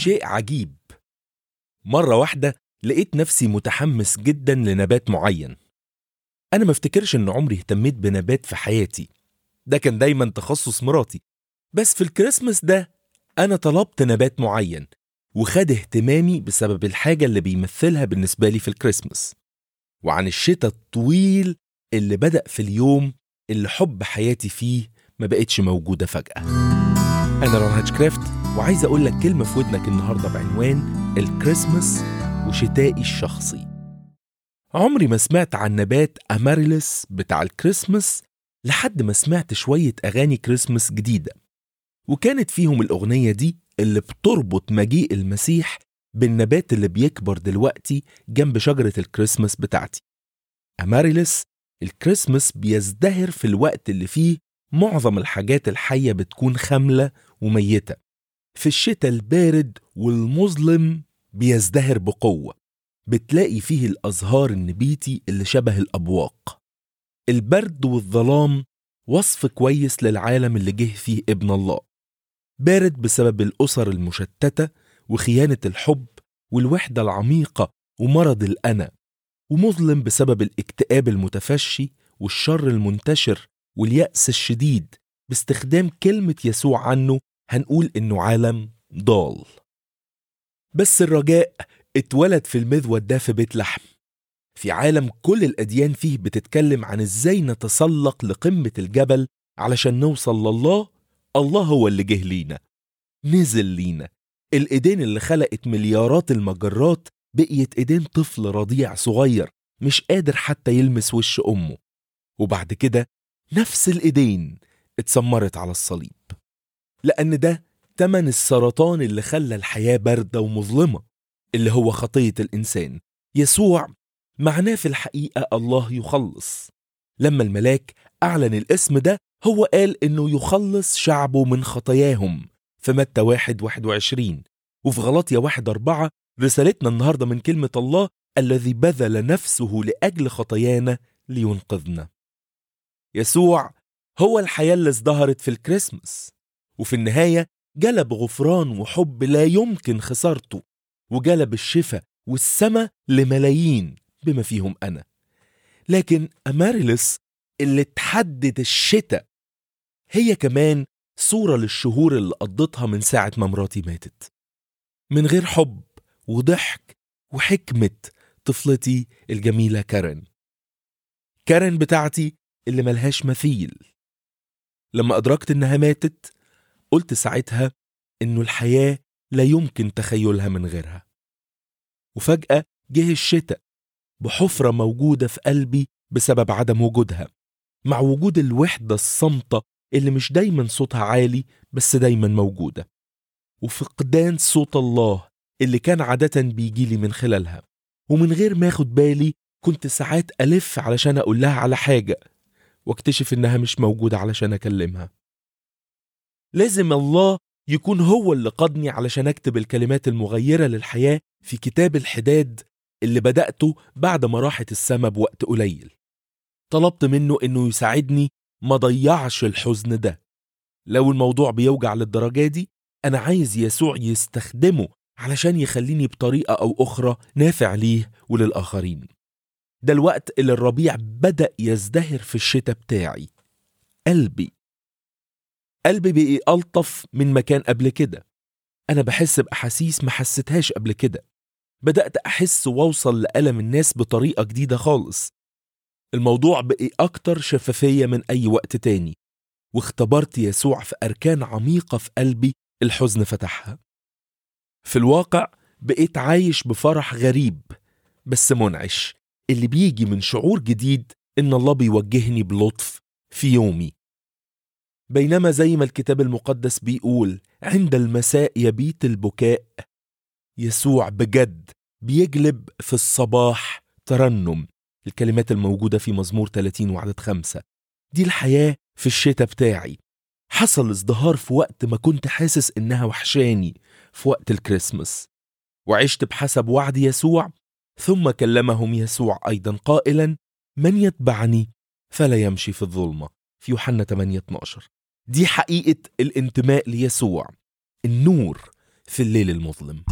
شيء عجيب مرة واحدة لقيت نفسي متحمس جدا لنبات معين أنا ما افتكرش إن عمري اهتميت بنبات في حياتي ده كان دايما تخصص مراتي بس في الكريسماس ده أنا طلبت نبات معين وخد اهتمامي بسبب الحاجة اللي بيمثلها بالنسبة لي في الكريسماس وعن الشتاء الطويل اللي بدأ في اليوم اللي حب حياتي فيه ما بقتش موجودة فجأة أنا رون هاتشكرافت وعايز أقول لك كلمة في ودنك النهاردة بعنوان الكريسماس وشتائي الشخصي عمري ما سمعت عن نبات أماريلس بتاع الكريسماس لحد ما سمعت شوية أغاني كريسماس جديدة وكانت فيهم الأغنية دي اللي بتربط مجيء المسيح بالنبات اللي بيكبر دلوقتي جنب شجرة الكريسماس بتاعتي أماريلس الكريسماس بيزدهر في الوقت اللي فيه معظم الحاجات الحية بتكون خاملة وميتة في الشتاء البارد والمظلم بيزدهر بقوة بتلاقي فيه الأزهار النبيتي اللي شبه الأبواق البرد والظلام وصف كويس للعالم اللي جه فيه ابن الله بارد بسبب الأسر المشتتة وخيانة الحب والوحدة العميقة ومرض الأنا ومظلم بسبب الاكتئاب المتفشي والشر المنتشر واليأس الشديد باستخدام كلمة يسوع عنه هنقول إنه عالم ضال بس الرجاء اتولد في المذود ده في بيت لحم في عالم كل الأديان فيه بتتكلم عن إزاي نتسلق لقمة الجبل علشان نوصل لله الله هو اللي جه لينا نزل لينا الإيدين اللي خلقت مليارات المجرات بقيت إيدين طفل رضيع صغير مش قادر حتى يلمس وش أمه وبعد كده نفس الإيدين اتسمرت على الصليب لأن ده تمن السرطان اللي خلى الحياة باردة ومظلمة اللي هو خطية الإنسان يسوع معناه في الحقيقة الله يخلص لما الملاك أعلن الاسم ده هو قال إنه يخلص شعبه من خطاياهم في متى واحد واحد وعشرين وفي غلطية واحد أربعة رسالتنا النهاردة من كلمة الله الذي بذل نفسه لأجل خطايانا لينقذنا يسوع هو الحياة اللي ازدهرت في الكريسماس وفي النهاية جلب غفران وحب لا يمكن خسارته وجلب الشفاء والسماء لملايين بما فيهم أنا لكن أماريلس اللي تحدد الشتاء هي كمان صورة للشهور اللي قضيتها من ساعة ما مراتي ماتت من غير حب وضحك وحكمة طفلتي الجميلة كارين كارين بتاعتي اللي ملهاش مثيل لما أدركت إنها ماتت قلت ساعتها إنه الحياة لا يمكن تخيلها من غيرها وفجأة جه الشتاء بحفرة موجودة في قلبي بسبب عدم وجودها مع وجود الوحدة الصامتة اللي مش دايما صوتها عالي بس دايما موجودة وفقدان صوت الله اللي كان عادة بيجيلي من خلالها ومن غير ما اخد بالي كنت ساعات ألف علشان أقول لها على حاجة واكتشف إنها مش موجودة علشان أكلمها لازم الله يكون هو اللي قادني علشان أكتب الكلمات المغيرة للحياة في كتاب الحداد اللي بدأته بعد ما راحت السما بوقت قليل طلبت منه إنه يساعدني ما ضيعش الحزن ده لو الموضوع بيوجع للدرجة دي أنا عايز يسوع يستخدمه علشان يخليني بطريقة أو أخرى نافع ليه وللآخرين ده الوقت اللي الربيع بدأ يزدهر في الشتاء بتاعي قلبي قلبي بقي ألطف من مكان قبل كده أنا بحس بأحاسيس ما حسيتهاش قبل كده بدأت أحس وأوصل لألم الناس بطريقة جديدة خالص الموضوع بقي أكتر شفافية من أي وقت تاني واختبرت يسوع في أركان عميقة في قلبي الحزن فتحها في الواقع بقيت عايش بفرح غريب بس منعش اللي بيجي من شعور جديد إن الله بيوجهني بلطف في يومي بينما زي ما الكتاب المقدس بيقول عند المساء يبيت البكاء يسوع بجد بيجلب في الصباح ترنم الكلمات الموجودة في مزمور 30 وعدد خمسة دي الحياة في الشتاء بتاعي حصل ازدهار في وقت ما كنت حاسس إنها وحشاني في وقت الكريسماس وعشت بحسب وعد يسوع ثم كلمهم يسوع أيضا قائلا من يتبعني فلا يمشي في الظلمة في يوحنا 8 12 دي حقيقة الانتماء ليسوع النور في الليل المظلم